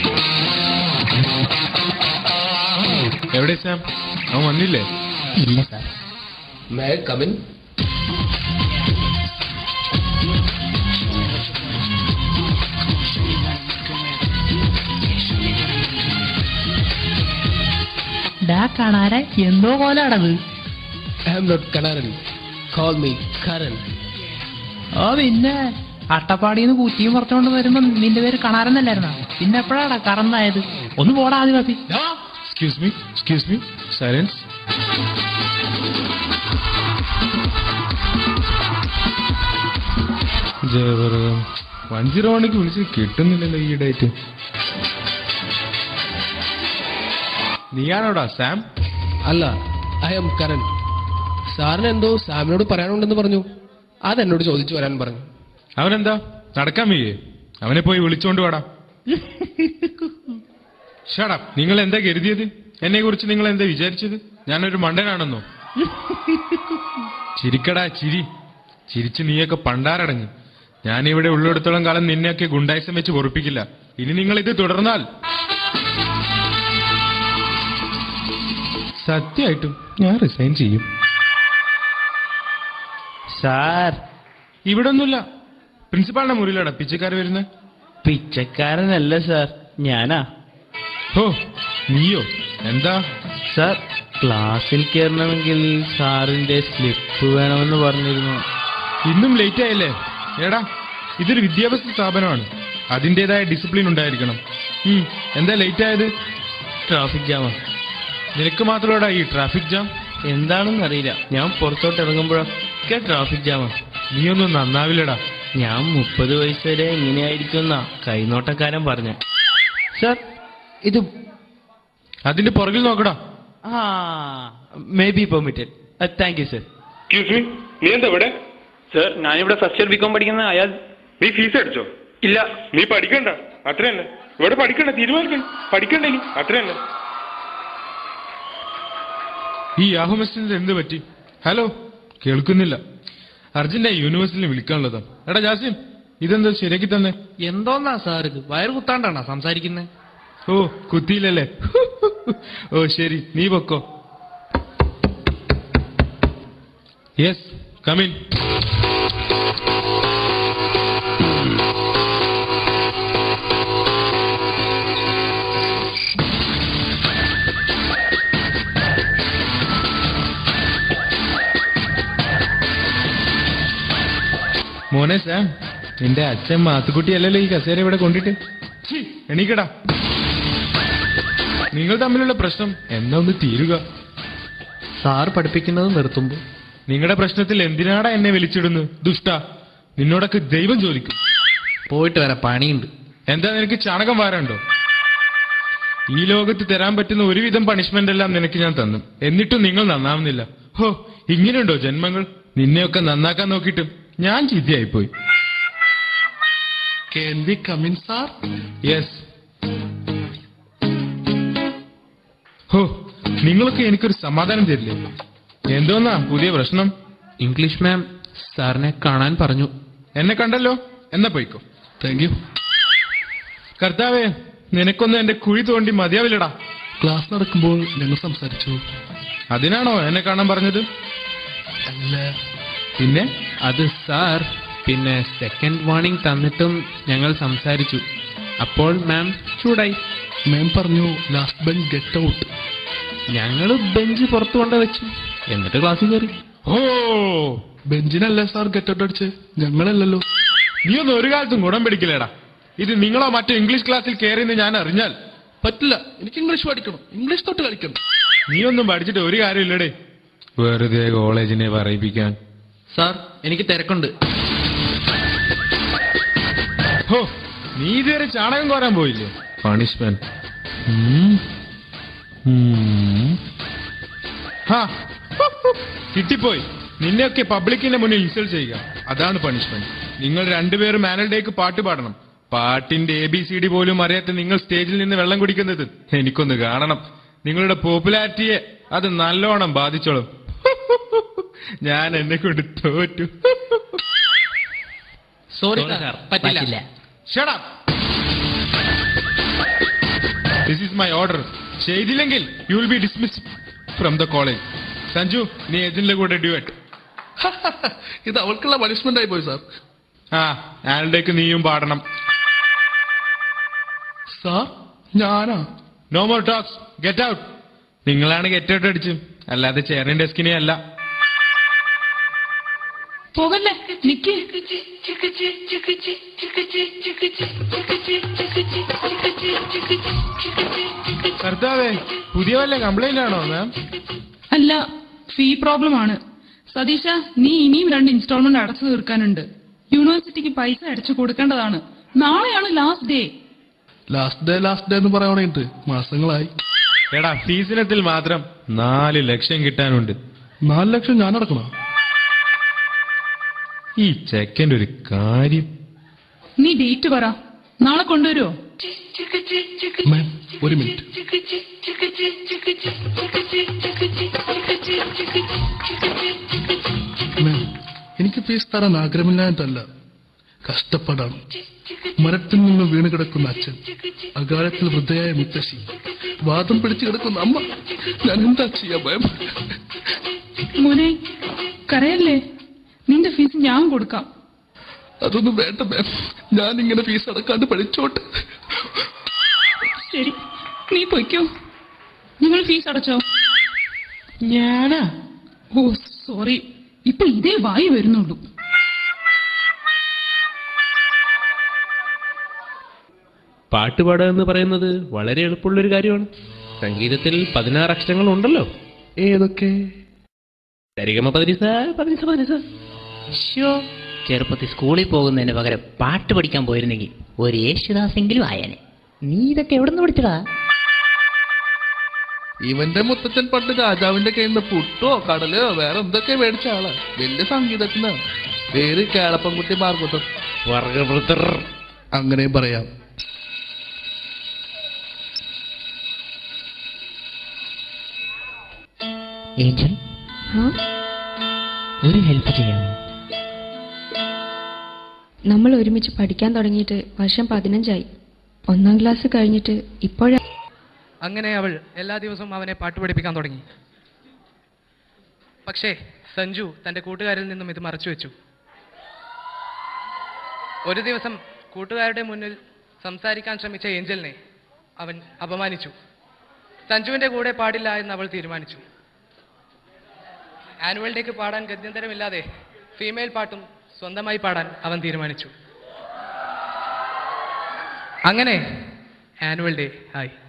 എവിടെ സാം അവൻ വന്നില്ലേ ഇല്ല സാർ മേ കമിൻ ഡാ കാണാരെ എന്തോ കോലാടത് I am not Kanaran call me Karan ഓ പിന്നെ അട്ടപ്പാടിന്ന് കൂറ്റിയും പുറത്തോണ്ട് വരുമ്പോ നിന്റെ പേര് കണാരെന്നല്ലായിരുന്ന പിന്നെ എപ്പോഴാടാ കറന്നായത് ഒന്ന് പോടാ ആദ്യം കാപ്പി excuse me excuse me silence one zero വണ്ണിക്ക് വിളിച്ച് കിട്ടുന്നില്ലല്ലോ ഈ ഡേറ്റ് നീയാണോടാ സാം അല്ല ഐ ആം കരൻ സാറിന് എന്തോ സാമിനോട് പറയാനുണ്ടെന്ന് പറഞ്ഞു അതെന്നോട് ചോദിച്ചു വരാൻ പറഞ്ഞു അവനെന്താ നടക്കാൻ വയ്യേ അവനെ പോയി വിളിച്ചോണ്ട് വാടാ ഷടാ നിങ്ങൾ എന്താ കരുതിയത് എന്നെ കുറിച്ച് നിങ്ങൾ എന്താ വിചാരിച്ചത് ഞാനൊരു മണ്ടനാണെന്നോ ചിരിക്കടാ ചിരി ചിരിച്ച് നീയൊക്കെ പണ്ടാരടങ്ങി ഞാനിവിടെ ഉള്ളിടത്തോളം കാലം നിന്നെയൊക്കെ ഗുണ്ടായിസം വെച്ച് പൊറപ്പിക്കില്ല ഇനി നിങ്ങൾ ഇത് തുടർന്നാൽ സത്യമായിട്ടും ഞാൻ റിസൈൻ ചെയ്യും സാർ ഇവിടെ ഒന്നുമില്ല പ്രിൻസിപ്പാളിന്റെ മുറിയിലാടാ പിച്ചക്കാർ വരുന്നത് പിച്ചക്കാരനല്ല സാർ ഞാനാ ഓ നീയോ എന്താ സാർ ക്ലാസ്സിൽ കയറണമെങ്കിൽ സാറിന്റെ സ്ലിപ്പ് വേണമെന്ന് പറഞ്ഞിരുന്നു ഇന്നും ലേറ്റ് ആയല്ലേ എടാ ഇതൊരു വിദ്യാഭ്യാസ സ്ഥാപനമാണ് അതിൻ്റെതായ ഡിസിപ്ലിൻ ഉണ്ടായിരിക്കണം ഉം, എന്താ ലേറ്റ് ആയത് ട്രാഫിക് ജാമാ നിനക്ക് മാത്രമേടാ ഈ ട്രാഫിക് ജാം എന്താണെന്ന് അറിയില്ല ഞാൻ പുറത്തോട്ട് ഇറങ്ങുമ്പോഴൊക്കെ ട്രാഫിക് ജാമാ നീയൊന്നും നന്നാവില്ലടാ ഞാൻ മുപ്പത് വയസ്സ് വരെ ഇങ്ങനെയായിരിക്കുന്ന കൈനോട്ടക്കാരൻ പറഞ്ഞ സാർ ഇത് അതിന്റെ പുറകിൽ നോക്കടാ ആ may be permitted thank you sir excuse me നീ എന്താ ഇവിടെ സർ ഞാനിവിടെ ഫസ്റ്റ് ഇയർ ബികോം പഠിക്കുന്ന അയാൾ നീ ഫീസ് അടിച്ചോ ഇല്ല നീ പഠിക്കണ്ട അത്രയല്ല ഇവിടെ പഠിക്കണ്ട തീരുമാനിക്കണം പഠിക്കണ്ട ഇനി അത്രയല്ല ഈ യാഹു മെസ്സേജ് എന്ത് പറ്റി ഹലോ കേൾക്കുന്നില്ല അർജന്റായി യൂണിവേഴ്സിറ്റിയിൽ വിളിക്കാനുള്ളതാ എടാ ജാസിം ഇതെന്താ ശരിയാക്കി തന്നെ എന്തോന്നാ സാർ ഇത് വയറ് കുത്താണ്ടാണോ സംസാരിക്കുന്നത് ഓ കുത്തിയില്ലല്ലേ ഓ ശരി നീ പൊക്കോ യെസ് കമിൻ മോനെ സാം നിന്റെ അച്ഛൻ മാത്തുക്കുട്ടിയല്ലല്ലോ ഈ കസേര ഇവിടെ കൊണ്ടിട്ട് ഛീ, എണീക്കടാ നിങ്ങൾ തമ്മിലുള്ള പ്രശ്നം എന്നാ ഒന്ന് തീരുക സാർ പഠിപ്പിക്കുന്നത് നിർത്തുമ്പോൾ നിങ്ങളുടെ പ്രശ്നത്തിൽ എന്തിനാടാ എന്നെ വിളിച്ചിടുന്നു ദുഷ്ട നിന്നോടൊക്കെ ദൈവം ചോദിക്കും പോയിട്ട് വരാം പണിയുണ്ട് എന്താ നിനക്ക് ചാണകം വാരണ്ടോ ഈ ലോകത്ത് തരാൻ പറ്റുന്ന ഒരുവിധം പണിഷ്മെന്റ് എല്ലാം നിനക്ക് ഞാൻ തന്നു എന്നിട്ടും നിങ്ങൾ നന്നാവുന്നില്ല ഹോ ഇങ്ങനെയുണ്ടോ ജന്മങ്ങൾ നിന്നെയൊക്കെ നന്നാക്കാൻ നോക്കിയിട്ടും ഞാൻ ചീത്തയായിപ്പോയി can be come in sir yes ഹോ നിങ്ങളൊക്കെ എനിക്കൊരു സമാധാനം തരില്ലേ എന്തോന്നാ പുതിയ പ്രശ്നം ഇംഗ്ലീഷ് മാം സാറിനെ കാണാൻ പറഞ്ഞു എന്നെ കണ്ടല്ലോ എന്നാ പോയിക്കോ താങ്ക് യു കർത്താവേ നിനക്കൊന്നും എന്റെ കുഴി തോണ്ടി മതിയാവില്ലടാ ക്ലാസ് നടക്കുമ്പോൾ ഞങ്ങൾ സംസാരിച്ചു അതിനാണോ എന്നെ കാണാൻ പറഞ്ഞത് അല്ല പിന്നെ അത് സാർ പിന്നെ സെക്കൻഡ് വാർണിംഗ് തന്നിട്ടും ഞങ്ങൾ സംസാരിച്ചു അപ്പോൾ മാം ചൂടായി മാം പറഞ്ഞു ലാസ്റ്റ് ബെഞ്ച് ഗെറ്റ് ഔട്ട് ഞങ്ങൾ ബെഞ്ച് പുറത്തു കൊണ്ട് വെച്ചു എന്നിട്ട് ക്ലാസ്സിൽ കയറി ഓ ബെഞ്ചിനല്ലേ സാർ ഗെറ്റ് ഔട്ട് അടിച്ച് ഞങ്ങളല്ലല്ലോ നീ ഒന്നും ഒരു കാലത്തും ഗുണം പിടിക്കില്ലേടാ ഇത് നിങ്ങളോ മറ്റോ ഇംഗ്ലീഷ് ക്ലാസ്സിൽ കയറിയെന്ന് ഞാൻ അറിഞ്ഞാൽ പറ്റില്ല എനിക്ക് ഇംഗ്ലീഷ് പഠിക്കണം ഇംഗ്ലീഷ് തൊട്ട് കളിക്കണം നീ ഒന്നും പഠിച്ചിട്ട് ഒരു കാര്യമില്ലടേ വെറുതെ കോളേജിനെ പറയിപ്പിക്കാൻ സാർ എനിക്ക് തിരക്കുണ്ട് ഹോ നീ ഇതുവരെ ചാണകം കോരാൻ പോയില്ലേ പണിഷ്മെന്റ് കിട്ടിപ്പോയി നിന്നെയൊക്കെ പബ്ലിക്കിന്റെ മുന്നിൽ ഇൻസൾട്ട് ചെയ്യുക അതാണ് പണിഷ്മെന്റ് നിങ്ങൾ രണ്ടുപേരും ആനുവൽ ഡേക്ക് പാട്ട് പാടണം പാട്ടിന്റെ എ ബി സി ഡി പോലും അറിയാത്ത നിങ്ങൾ സ്റ്റേജിൽ നിന്ന് വെള്ളം കുടിക്കുന്നത് എനിക്കൊന്ന് കാണണം നിങ്ങളുടെ പോപ്പുലാരിറ്റിയെ അത് നല്ലോണം ബാധിച്ചോളും ഞാൻ എന്നെ കൊണ്ട് തോറ്റു സോറി സാർ പറ്റില്ല Shut up! This is my order ചെയ്തില്ലെങ്കിൽ you will be dismiss from the college Sanju നീ ഏജന്റിന്റെ കൂടെ ഡ്യൂറ്റ് ഇത് അവൾക്കുള്ള പണിഷ്മെന്റ് ആയി പോയി സാർ ആ ആനുവൽ നീയും പാടണം സാർ ഞാനാ no more talks get out നിങ്ങളാണ് ഗെറ്റ് ഔട്ട് അടിച്ചു അല്ലാതെ ചെയറിൻ ഡെസ്കിനെ അല്ല പോകല്ലേ നിക്ക് കർത്താവേ പുതിയ വല്ല കംപ്ലൈന്റ് ആണോ മാം അല്ല ഫീ പ്രോബ്ലം ആണ് സതീശ നീ ഇനിയും രണ്ട് ഇൻസ്റ്റാൾമെന്റ് അടച്ചു തീർക്കാനുണ്ട് യൂണിവേഴ്സിറ്റിക്ക് പൈസ അടച്ചു കൊടുക്കേണ്ടതാണ് നാളെയാണ് last day last day last day എന്ന് പറയാനായിട്ട് മാസങ്ങളായി എടാ ഫീസിനത്തിൽ മാത്രം നാല് ലക്ഷം കിട്ടാനുണ്ട് നാല് ലക്ഷം ഞാൻ അടക്കണോ ഈ ചെക്കൻ്റെ ഒരു കാര്യം നീ ഡേറ്റ് പറ നാളെ കൊണ്ടുവരുമോ മാം ഒരു മിനിറ്റ് മാം എനിക്ക് ഫീസ് തരാൻ ആഗ്രഹമില്ലായിട്ടല്ല കഷ്ടപ്പാടാണ് മരത്തിൽ നിന്ന് വീണ് കിടക്കുന്ന അച്ഛൻ അകാലത്തിൽ വൃദ്ധയായ മുത്തശ്ശി വാദം പിടിച്ചു കിടക്കുന്ന അമ്മ ഞാൻ എന്താ ചെയ്യാ മാം മോനെ കരയല്ലേ നിന്റെ ഫീസ് ഞാൻ കൊടുക്കാം അതൊന്നും വേണ്ട മാം ഞാൻ ഇങ്ങനെ ഫീസ് അടക്കാണ്ട് പഠിച്ചോട്ടെ ശരി നീ പൊയ്ക്കോ നിങ്ങൾ ഫീസ് അടച്ചോ ഞാനാ ഓ സോറി ഇപ്പൊ ഇതേ വായി വരുന്നുള്ളൂ പാട്ട് പാടുക എന്ന് പറയുന്നത് വളരെ എളുപ്പമുള്ളൊരു കാര്യമാണ് സംഗീതത്തിൽ പതിനാറ് അക്ഷരങ്ങൾ ഉണ്ടല്ലോ ഏതൊക്കെ സരിഗമ പതിനിസ പതിനിസ പതിനിസ ഷോ ചെറുപ്പത്തിൽ സ്കൂളിൽ പോകുന്നതിന് പകരം പാട്ട് പഠിക്കാൻ പോയിരുന്നെങ്കിൽ ഒരു യേശുദാസെങ്കിലും ആയേനെ നീ ഇതൊക്കെ എവിടെ നിന്ന് പഠിച്ചടാ ഇവന്റെ മുത്തച്ഛൻ പണ്ട് രാജാവിന്റെ കയ്യിൽ നിന്ന് പുട്ടോ കടലോ വേറെ എന്തൊക്കെ മേടിച്ച ആളാ വലിയ സംഗീതജ്ഞനാണ് പേര് കേളപ്പൻകുട്ടി ഭാർഗവതം വർഗവൃത്തർ അങ്ങനെ പറയാം ഏഞ്ചൽ ഒരു ഹെൽപ്പ് ചെയ്യാമോ നമ്മൾ ഒരുമിച്ച് പഠിക്കാൻ തുടങ്ങിയിട്ട് വർഷം പതിനഞ്ചായി ഒന്നാം ക്ലാസ് കഴിഞ്ഞിട്ട് ഇപ്പോഴാ അങ്ങനെ അവൾ എല്ലാ ദിവസവും അവനെ പാട്ട് പഠിപ്പിക്കാൻ തുടങ്ങി പക്ഷേ സഞ്ജു തന്റെ കൂട്ടുകാരിൽ നിന്നും ഇത് മറച്ചു വെച്ചു ഒരു ദിവസം കൂട്ടുകാരുടെ മുന്നിൽ സംസാരിക്കാൻ ശ്രമിച്ച ഏഞ്ചലിനെ അവൻ അപമാനിച്ചു സഞ്ജുവിന്റെ കൂടെ പാടില്ല എന്ന് അവൾ തീരുമാനിച്ചു ആനുവൽ ഡേക്ക് പാടാൻ ഗത്യന്തരമില്ലാതെ ഫീമെയിൽ പാട്ടും സ്വന്തമായി പാടാൻ അവൻ തീരുമാനിച്ചു അങ്ങനെ ആനുവൽ ഡേ ആയി